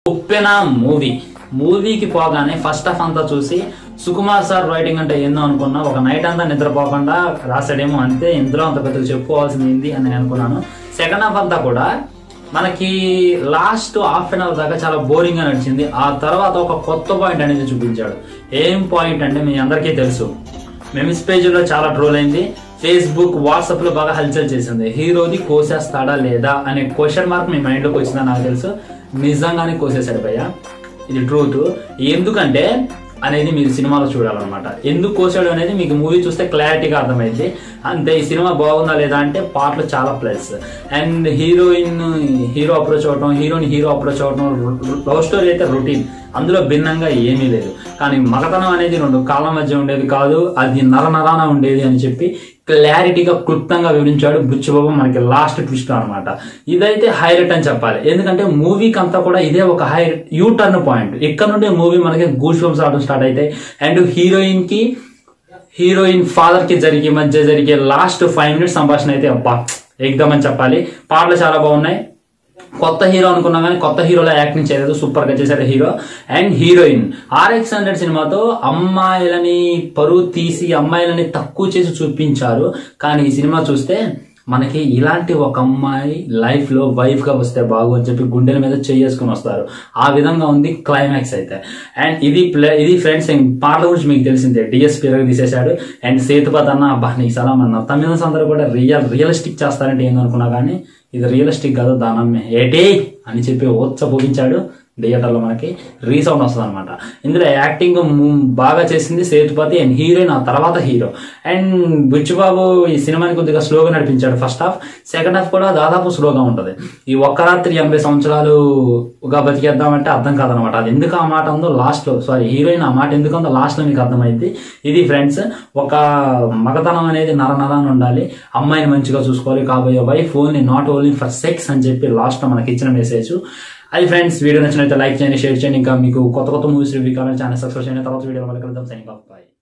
ఉప్పెన movie మూవీకి పోగానే first half అంతా చూసి సుకుమార్ సార్ రైటింగ్ అంటే ఏందో అనుకున్నా ఒక నైట్ అంతా నిద్రపోకుండా రాసాడేమో అంతే ఇందులో అంత పెద్దగా చెప్పుకోవాల్సింది ఏంది అని నేను అనుకున్నాను సెకండ్ హాఫ్ అంతా కూడా మనకి లాస్ట్ హాఫ్ అన్ అవర్ దాకా చాలా బోరింగ్ గా నడిచింది ఆ తర్వాత ఒక కొత్త పాయింట్ అనేది చూపించాడు ఏం పాయింట్ అంటే మీ అందరికీ తెలుసు మెమిస్ పేజీలో చాలా ట్రోల్ అయింది ఫేస్బుక్ వాట్సాప్ లో బాగా హల్చల్ చేసింది హీరోది కోసేస్తాడా లేదా అనే క్వశ్చన్ మార్క్ మీ మైండ్ లోకి వచ్చిందా నాకు తెలుసు నిజంగానే కోసేశాడు భయ్య ఇది ట్రూత్ ఎందుకంటే అనేది మీరు సినిమాలో చూడాలన్నమాట ఎందుకు కోసాడు అనేది మీకు మూవీ చూస్తే క్లారిటీగా అర్థమైంది అంతే ఈ సినిమా బాగుందా లేదా అంటే పాటలు చాలా plus and heroine hero approach అవటం హీరోని హీరో అప్రోచ్ అవటం లవ్ స్టోరీ అయితే రొటీన్ అందులో భిన్నంగా ఏమీ లేదు కానీ మగతనం అనేది రెండు కాళ్ళ మధ్య ఉండేది కాదు అది నర నరాన ఉండేది అని చెప్పి క్లారిటీగా క్లుప్తంగా వివరించాడు బుచ్చిబాబు మనకి లాస్ట్ ట్విస్ట్ అన్నమాట ఇదైతే హైలైట్ అని చెప్పాలి ఎందుకంటే మూవీకి అంతా కూడా ఇదే ఒక హై యూ టర్న్ పాయింట్ ఇక్కడ నుండి మూవీ మనకి గూస్ బంప్స్ రావడం స్టార్ట్ అయితే అండ్ హీరోయిన్ కి హీరోయిన్ ఫాదర్ కి జరిగే మధ్య జరిగే లాస్ట్ ఫైవ్ మినిట్స్ సంభాషణ అయితే అబ్బా ఎగ్దాం అని చెప్పాలి పాటలు చాలా బాగున్నాయి కొత్త హీరో అనుకున్నా కానీ కొత్త హీరోలో యాక్టింగ్ చేయలేదు సూపర్ గా చేశారు hero and heroine RX hundred సినిమాతో అమ్మాయిలని పరువు తీసి అమ్మాయిలని తక్కువ చేసి చూపించారు కానీ ఈ సినిమా చూస్తే మనకి ఇలాంటి ఒక అమ్మాయి లైఫ్ లో వైఫ్ గా వస్తే బాగు అని చెప్పి గుండెల మీద చేసుకుని వస్తారు ఆ విధంగా ఉంది క్లైమాక్స్ అయితే అండ్ ఇది ప్లే ఇది ఫ్రెండ్స్ పాటల గురించి మీకు తెలిసిందే డిఎస్పీ తీసేశాడు అండ్ సేతుపతి అన్న అబ్బా నీకు సలాం అన్న తమిళన్స్ అందరూ కూడా రియల్ రియలిస్టిక్ చేస్తారంటే ఏందనుకున్నా కానీ ఇది రియలిస్టిక్ కాదు దానమ్మే ఏటే అని చెప్పి ఓత్స పోగించాడు థియేటర్లో మనకి రీసౌండ్ వస్తుంది అనమాట ఇందులో యాక్టింగ్ ము- బాగా చేసింది సేతుపతి అండ్ హీరోయిన్ ఆ తర్వాత హీరో అండ్ బుచ్చిబాబు ఈ సినిమాని కొద్దిగా స్లోగా నడిపించాడు ఫస్ట్ హాఫ్ సెకండ్ హాఫ్ కూడా దాదాపు స్లోగా ఉంటది ఈ ఒక్క రాత్రి ఎనభై సంవత్సరాలుగా బతికేద్దామంటే అర్థం కాదనమాట అది ఎందుకు ఆ మాట ఉందో లాస్ట్ లో సారీ హీరోయిన్ ఆ మాట ఎందుకు ఉందో లాస్ట్ లో మీకు అర్థమైంది ఇది ఫ్రెండ్స్ ఒక మగతనం అనేది నర నరాన్ని ఉండాలి అమ్మాయిని మంచిగా చూసుకోవాలి కాబోయే wife only not only for sex అని చెప్పి లాస్ట్ లో మనకి ఇచ్చిన మెసేజ్ అది ఫ్రెండ్స్ వీడియో నచ్చినైతే లైక్ చేయండి షేర్ చేయండి ఇంకా మీకు కొత్త కొత్త మూవీస్ రివ్యూ కావాలని ఛానల్ సబ్స్క్రైబ్ చేయండి తర్వాత వీడియో మళ్ళీ కలుద్దాం సైనింగ్ ఆఫ్ బాయ్